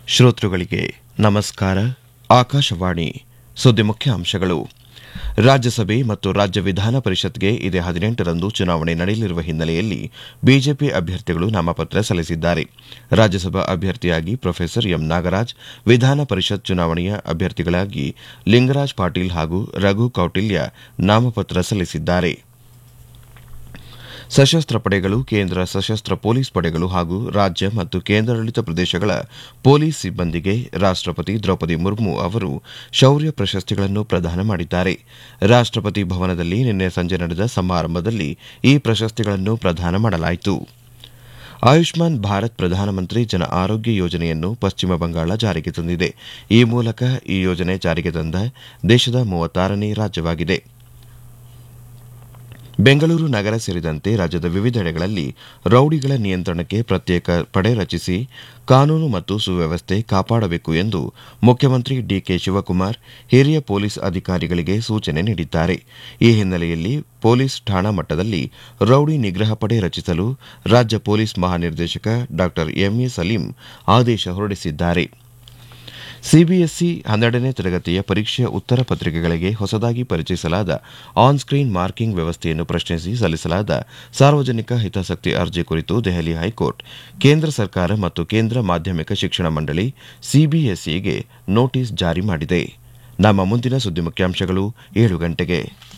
ಶ್ರೋತೃಗಳಿಗೆ ನಮಸ್ಕಾರ ಆಕಾಶವಾಣಿ ಸುದ್ದಿ ಮುಖ್ಯಾಂಶಗಳು ರಾಜ್ಯಸಭೆ ಮತ್ತು ರಾಜ್ಯ ವಿಧಾನ ಪರಿಷತ್ಗೆ ಇದೇ ಹದಿನೆಂಟರಂದು ಚುನಾವಣೆ ನಡೆಯಲಿರುವ ಹಿನ್ನೆಲೆಯಲ್ಲಿ ಬಿಜೆಪಿ ಅಭ್ಯರ್ಥಿಗಳು ನಾಮಪತ್ರ ಸಲ್ಲಿಸಿದ್ದಾರೆ ರಾಜ್ಯಸಭಾ ಅಭ್ಯರ್ಥಿಯಾಗಿ ಪ್ರೊಫೆಸರ್ ಎಂ ನಾಗರಾಜ್ ವಿಧಾನ ಪರಿಷತ್ ಚುನಾವಣೆಯ ಅಭ್ಯರ್ಥಿಗಳಾಗಿ ಲಿಂಗರಾಜ್ ಪಾಟೀಲ್ ಹಾಗೂ ರಘು ಕೌಟಿಲ್ಯ ನಾಮಪತ್ರ ಸಲ್ಲಿಸಿದ್ದಾರೆ ಸಶಸ್ತ್ರ ಪಡೆಗಳು ಕೇಂದ್ರ ಸಶಸ್ತ್ರ ಪೊಲೀಸ್ ಪಡೆಗಳು ಹಾಗೂ ರಾಜ್ಯ ಮತ್ತು ಕೇಂದ್ರಾಡಳಿತ ಪ್ರದೇಶಗಳ ಪೊಲೀಸ್ ಸಿಬ್ಬಂದಿಗೆ ರಾಷ್ಟಪತಿ ದ್ರೌಪದಿ ಮುರ್ಮು ಅವರು ಶೌರ್ಯ ಪ್ರಶಸ್ತಿಗಳನ್ನು ಪ್ರದಾನ ಮಾಡಿದ್ದಾರೆ ರಾಷ್ಟಪತಿ ಭವನದಲ್ಲಿ ನಿನ್ನೆ ಸಂಜೆ ನಡೆದ ಸಮಾರಂಭದಲ್ಲಿ ಈ ಪ್ರಶಸ್ತಿಗಳನ್ನು ಪ್ರದಾನ ಮಾಡಲಾಯಿತು ಆಯುಷ್ಮಾನ್ ಭಾರತ್ ಪ್ರಧಾನಮಂತ್ರಿ ಜನ ಆರೋಗ್ಯ ಯೋಜನೆಯನ್ನು ಪಶ್ಚಿಮ ಬಂಗಾಳ ಜಾರಿಗೆ ತಂದಿದೆ ಈ ಮೂಲಕ ಈ ಯೋಜನೆ ಜಾರಿಗೆ ತಂದ ದೇಶದ ಮೂವತ್ತಾರನೇ ರಾಜ್ಯವಾಗಿದೆ ಬೆಂಗಳೂರು ನಗರ ಸೇರಿದಂತೆ ರಾಜ್ಯದ ವಿವಿಧೆಡೆಗಳಲ್ಲಿ ರೌಡಿಗಳ ನಿಯಂತ್ರಣಕ್ಕೆ ಪ್ರತ್ಯೇಕ ಪಡೆ ರಚಿಸಿ ಕಾನೂನು ಮತ್ತು ಸುವ್ಯವಸ್ಥೆ ಕಾಪಾಡಬೇಕು ಎಂದು ಮುಖ್ಯಮಂತ್ರಿ ಡಿಕೆ ಶಿವಕುಮಾರ್ ಹಿರಿಯ ಪೊಲೀಸ್ ಅಧಿಕಾರಿಗಳಿಗೆ ಸೂಚನೆ ನೀಡಿದ್ದಾರೆ ಈ ಹಿನ್ನೆಲೆಯಲ್ಲಿ ಪೊಲೀಸ್ ಠಾಣಾ ಮಟ್ಟದಲ್ಲಿ ರೌಡಿ ನಿಗ್ರಹ ಪಡೆ ರಚಿಸಲು ರಾಜ್ಯ ಪೊಲೀಸ್ ಮಹಾನಿರ್ದೇಶಕ ಡಾ ಎಂಎ ಸಲೀಂ ಆದೇಶ ಹೊರಡಿಸಿದ್ದಾರೆ ಸಿಬಿಎಸ್ಇ ಹನ್ನೆರಡನೇ ತರಗತಿಯ ಪರೀಕ್ಷೆಯ ಉತ್ತರ ಪತ್ರಿಕೆಗಳಿಗೆ ಹೊಸದಾಗಿ ಪರಿಚಯಿಸಲಾದ ಆನ್ ಸ್ಕ್ರೀನ್ ಮಾರ್ಕಿಂಗ್ ವ್ಯವಸ್ಥೆಯನ್ನು ಪ್ರಶ್ನಿಸಿ ಸಲ್ಲಿಸಲಾದ ಸಾರ್ವಜನಿಕ ಹಿತಾಸಕ್ತಿ ಅರ್ಜಿ ಕುರಿತು ದೆಹಲಿ ಹೈಕೋರ್ಟ್ ಕೇಂದ್ರ ಸರ್ಕಾರ ಮತ್ತು ಕೇಂದ್ರ ಮಾಧ್ಯಮಿಕ ಶಿಕ್ಷಣ ಮಂಡಳಿ ಸಿಬಿಎಸ್ಇಗೆ ನೋಟಿಸ್ ಜಾರಿ ಮಾಡಿದೆ ನಮ್ಮ ಮುಂದಿನ ಸುದ್ದಿ ಮುಖ್ಯಾಂಶಗಳು ಏಳು ಗಂಟೆಗೆ